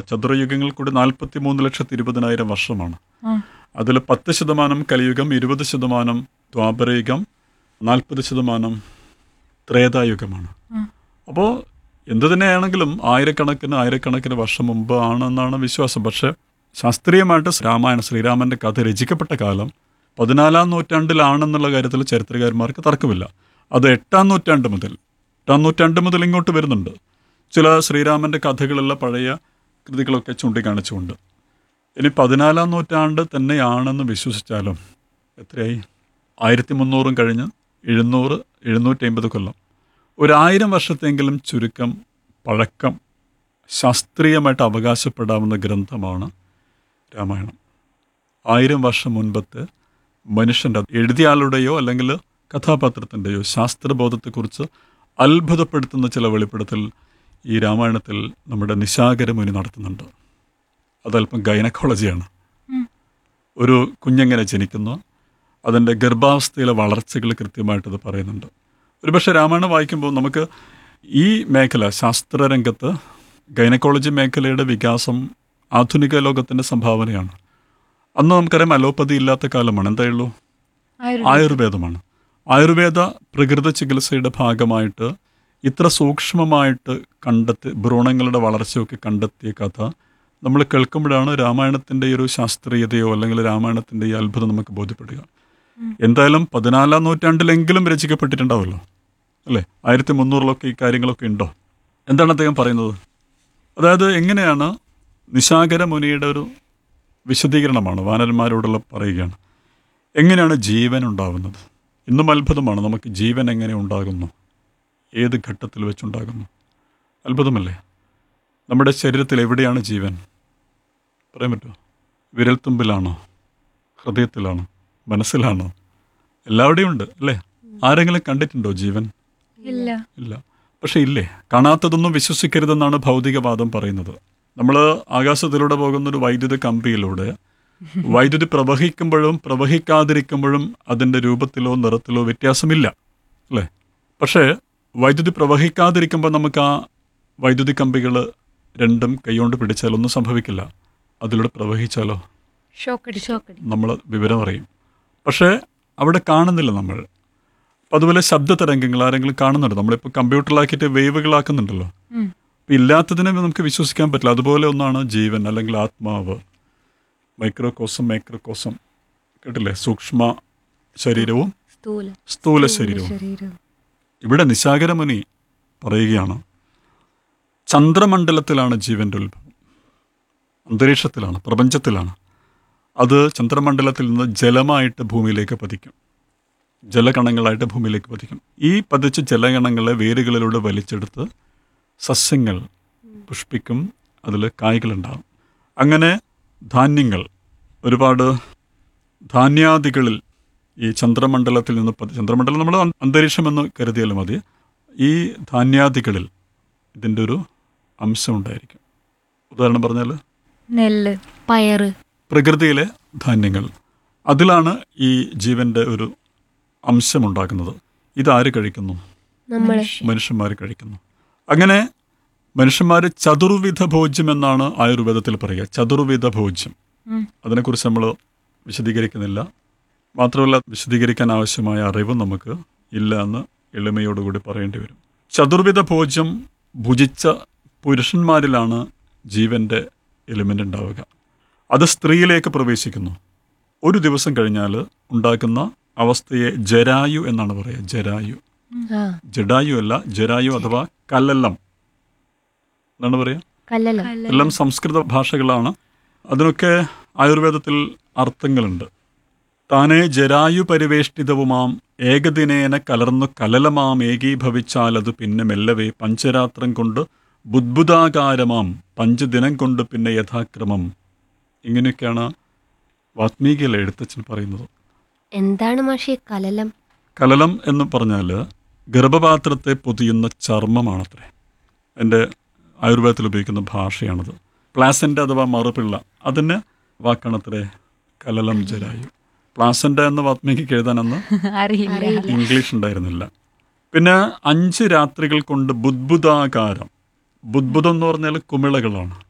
ചതുരയുഗങ്ങൾ കൂടി നാൽപ്പത്തി മൂന്ന് ലക്ഷത്തി ഇരുപതിനായിരം വർഷമാണ് അതിൽ പത്ത് ശതമാനം കലിയുഗം ഇരുപത് ശതമാനം ദ്വാപരയുഗം നാൽപ്പത് ശതമാനം ത്രേതായുഗമാണ് അപ്പോൾ എന്തു തന്നെയാണെങ്കിലും ആയിരക്കണക്കിന് ആയിരക്കണക്കിന് വർഷം മുമ്പ് ആണെന്നാണ് വിശ്വാസം പക്ഷേ ശാസ്ത്രീയമായിട്ട് രാമായണ ശ്രീരാമൻ്റെ കഥ രചിക്കപ്പെട്ട കാലം പതിനാലാം നൂറ്റാണ്ടിലാണെന്നുള്ള കാര്യത്തിൽ ചരിത്രകാരന്മാർക്ക് തർക്കമില്ല അത് എട്ടാം നൂറ്റാണ്ട് മുതൽ എട്ടാം നൂറ്റാണ്ട് മുതൽ ഇങ്ങോട്ട് വരുന്നുണ്ട് ചില ശ്രീരാമൻ്റെ കഥകളുള്ള പഴയ കൃതികളൊക്കെ ചൂണ്ടിക്കാണിച്ചുകൊണ്ട് ഇനി പതിനാലാം നൂറ്റാണ്ട് തന്നെയാണെന്ന് വിശ്വസിച്ചാലും എത്രയായി ആയിരത്തി മുന്നൂറും കഴിഞ്ഞ് എഴുന്നൂറ് എഴുന്നൂറ്റി അമ്പത് കൊല്ലം ഒരായിരം വർഷത്തെങ്കിലും ചുരുക്കം പഴക്കം ശാസ്ത്രീയമായിട്ട് അവകാശപ്പെടാവുന്ന ഗ്രന്ഥമാണ് രാമായണം ആയിരം വർഷം മുൻപത്തെ മനുഷ്യൻ്റെ എഴുതിയ ആളുടെയോ അല്ലെങ്കിൽ കഥാപാത്രത്തിൻ്റെയോ ശാസ്ത്രബോധത്തെക്കുറിച്ച് അത്ഭുതപ്പെടുത്തുന്ന ചില വെളിപ്പെടുത്തൽ ഈ രാമായണത്തിൽ നമ്മുടെ നിശാകരമുനി നടത്തുന്നുണ്ട് അതല്പം ഗൈനക്കോളജിയാണ് ഒരു കുഞ്ഞെങ്ങനെ ജനിക്കുന്നു അതിൻ്റെ ഗർഭാവസ്ഥയിലെ വളർച്ചകൾ കൃത്യമായിട്ട് അത് പറയുന്നുണ്ട് ഒരുപക്ഷെ രാമായണം വായിക്കുമ്പോൾ നമുക്ക് ഈ മേഖല ശാസ്ത്രരംഗത്ത് ഗൈനക്കോളജി മേഖലയുടെ വികാസം ആധുനിക ലോകത്തിൻ്റെ സംഭാവനയാണ് അന്ന് നമുക്കറിയാം അലോപ്പതി ഇല്ലാത്ത കാലമാണ് എന്തായുള്ളൂ ആയുർവേദമാണ് ആയുർവേദ പ്രകൃത ചികിത്സയുടെ ഭാഗമായിട്ട് ഇത്ര സൂക്ഷ്മമായിട്ട് കണ്ടെത്തി ഭ്രൂണങ്ങളുടെ വളർച്ചയൊക്കെ കണ്ടെത്തിയ കഥ നമ്മൾ കേൾക്കുമ്പോഴാണ് രാമായണത്തിൻ്റെ ഈ ഒരു ശാസ്ത്രീയതയോ അല്ലെങ്കിൽ രാമായണത്തിൻ്റെ ഈ അത്ഭുതം നമുക്ക് ബോധ്യപ്പെടുക എന്തായാലും പതിനാലാം നൂറ്റാണ്ടിലെങ്കിലും രചിക്കപ്പെട്ടിട്ടുണ്ടാവുമല്ലോ അല്ലേ ആയിരത്തി മുന്നൂറിലൊക്കെ ഈ കാര്യങ്ങളൊക്കെ ഉണ്ടോ എന്താണ് അദ്ദേഹം പറയുന്നത് അതായത് എങ്ങനെയാണ് നിശാകര മുനിയുടെ ഒരു വിശദീകരണമാണ് വാനരന്മാരോടുള്ള പറയുകയാണ് എങ്ങനെയാണ് ജീവൻ ഉണ്ടാകുന്നത് ഇന്നും അത്ഭുതമാണ് നമുക്ക് ജീവൻ എങ്ങനെ ഉണ്ടാകുന്നു ഏത് ഘട്ടത്തിൽ വെച്ചുണ്ടാകുന്നു അത്ഭുതമല്ലേ നമ്മുടെ ശരീരത്തിൽ എവിടെയാണ് ജീവൻ പറയാൻ പറ്റുമോ വിരൽത്തുമ്പിലാണോ ഹൃദയത്തിലാണോ മനസ്സിലാണോ എല്ലാവിടെയും ഉണ്ട് അല്ലേ ആരെങ്കിലും കണ്ടിട്ടുണ്ടോ ജീവൻ ഇല്ല ഇല്ല പക്ഷെ ഇല്ലേ കാണാത്തതൊന്നും വിശ്വസിക്കരുതെന്നാണ് ഭൗതികവാദം പറയുന്നത് നമ്മൾ ആകാശത്തിലൂടെ പോകുന്ന ഒരു വൈദ്യുത കമ്പിയിലൂടെ വൈദ്യുതി പ്രവഹിക്കുമ്പോഴും പ്രവഹിക്കാതിരിക്കുമ്പോഴും അതിൻ്റെ രൂപത്തിലോ നിറത്തിലോ വ്യത്യാസമില്ല അല്ലേ പക്ഷേ വൈദ്യുതി പ്രവഹിക്കാതിരിക്കുമ്പോൾ നമുക്ക് ആ വൈദ്യുതി കമ്പികൾ രണ്ടും കൈകൊണ്ട് പിടിച്ചാൽ ഒന്നും സംഭവിക്കില്ല അതിലൂടെ പ്രവഹിച്ചാലോ ഷോക്കടി ഷോക്കടി നമ്മൾ വിവരം അറിയും പക്ഷേ അവിടെ കാണുന്നില്ല നമ്മൾ അപ്പം അതുപോലെ ശബ്ദ തരംഗങ്ങൾ ആരെങ്കിലും കാണുന്നുണ്ട് നമ്മളിപ്പോൾ കമ്പ്യൂട്ടറിലാക്കിയിട്ട് വേവുകളാക്കുന്നുണ്ടല്ലോ അപ്പം ഇല്ലാത്തതിനെ നമുക്ക് വിശ്വസിക്കാൻ പറ്റില്ല അതുപോലെ ഒന്നാണ് ജീവൻ അല്ലെങ്കിൽ ആത്മാവ് മൈക്രോകോസം മൈക്രോകോസം കേട്ടില്ലേ സൂക്ഷ്മ ശരീരവും സ്ഥൂല സ്ഥൂല ശരീരവും ശരീരം ഇവിടെ നിശാകരമുനി പറയുകയാണ് ചന്ദ്രമണ്ഡലത്തിലാണ് ജീവൻ്റെ ഉത്ഭവം അന്തരീക്ഷത്തിലാണ് പ്രപഞ്ചത്തിലാണ് അത് ചന്ദ്രമണ്ഡലത്തിൽ നിന്ന് ജലമായിട്ട് ഭൂമിയിലേക്ക് പതിക്കും ജലകണങ്ങളായിട്ട് ഭൂമിയിലേക്ക് പതിക്കും ഈ പതിച്ച ജലകണങ്ങളെ വേരുകളിലൂടെ വലിച്ചെടുത്ത് സസ്യങ്ങൾ പുഷ്പിക്കും അതിൽ കായ്കളുണ്ടാകും അങ്ങനെ ധാന്യങ്ങൾ ഒരുപാട് ധാന്യാദികളിൽ ഈ ചന്ദ്രമണ്ഡലത്തിൽ നിന്ന് പതി- ചന്ദ്രമണ്ഡലം നമ്മൾ അ- അന്തരീക്ഷമെന്ന് കരുതിയാലും മതി ഈ ധാന്യാദികളിൽ ഇതിൻ്റെ ഒരു അംശം ഉണ്ടായിരിക്കും ഉദാഹരണം പറഞ്ഞാൽ നെല്ല് പയറ് പ്രകൃതിയിലെ ധാന്യങ്ങൾ അതിലാണ് ഈ ജീവൻ്റെ ഒരു അംശം ഉണ്ടാക്കുന്നത് ഇതാര് കഴിക്കുന്നു നമ്മള് മനുഷ്യന്മാർ കഴിക്കുന്നു അങ്ങനെ മനുഷ്യന്മാർ ചതുർവിധ ഭോജ്യം എന്നാണ് ആയുർവേദത്തിൽ പറയുക ചതുർവിധ ഭോജ്യം ഉം. അതിനെക്കുറിച്ച് നമ്മൾ വിശദീകരിക്കുന്നില്ല മാത്രമല്ല വിശദീകരിക്കാൻ ആവശ്യമായ അറിവ് നമുക്ക് ഇല്ല എന്ന് എളിമയോടുകൂടി പറയേണ്ടി വരും ചതുർവിധ ഭോജ്യം ഭുജിച്ച പുരുഷന്മാരിലാണ് ജീവൻ്റെ എലിമെൻ്റ് ഉണ്ടാവുക അത് സ്ത്രീയിലേക്ക് പ്രവേശിക്കുന്നു ഒരു ദിവസം കഴിഞ്ഞാൽ ഉണ്ടാക്കുന്ന അവസ്ഥയെ ജരായു എന്നാണ് പറയുക ജരായു ആ ജഡായു അല്ല ജരായു അഥവാ കല്ലല്ലം എന്നാണ് പറയുക കല്ലല്ലോ എല്ലാം സംസ്കൃത ഭാഷകളാണ് അതിനൊക്കെ ആയുർവേദത്തിൽ അർത്ഥങ്ങളുണ്ട് താനേ ജരായു പരിവേഷ്ടിതവുമാം ഏകദിനേന കലർന്നു കലലമാം ഏകീഭവിച്ചാൽ അത് പിന്നെ മെല്ലവേ പഞ്ചരാത്രം കൊണ്ട് ബുദ്ബുദാകാരമാം പഞ്ചദിനം കൊണ്ട് പിന്നെ യഥാക്രമം ഇങ്ങനെയൊക്കെയാണ് വാത്മീകിയിലെ എഴുത്തച്ഛൻ പറയുന്നത് എന്താണ് മാഷി കലലം കലലം എന്ന് പറഞ്ഞാൽ ഗർഭപാത്രത്തെ പൊതിയുന്ന ചർമ്മമാണത്രേ എൻ്റെ ആയുർവേദത്തിൽ ഉപയോഗിക്കുന്ന ഭാഷയാണത് പ്ലാസൻ്റ അഥവാ മറുപിള്ള അതിന് വാക്കാണത്രേ കലലം ജരായു പ്ലാസൻ്റ എന്ന വാത്മീകിക്ക് എഴുതാനെന്ന് അറിയില്ല ഇംഗ്ലീഷ് ഉണ്ടായിരുന്നില്ല പിന്നെ അഞ്ച് രാത്രികൾ കൊണ്ട് ബുദ്ബുദാകാരം ബുദ്ബുദം എന്ന് പറഞ്ഞാൽ കുമിളകളാണ്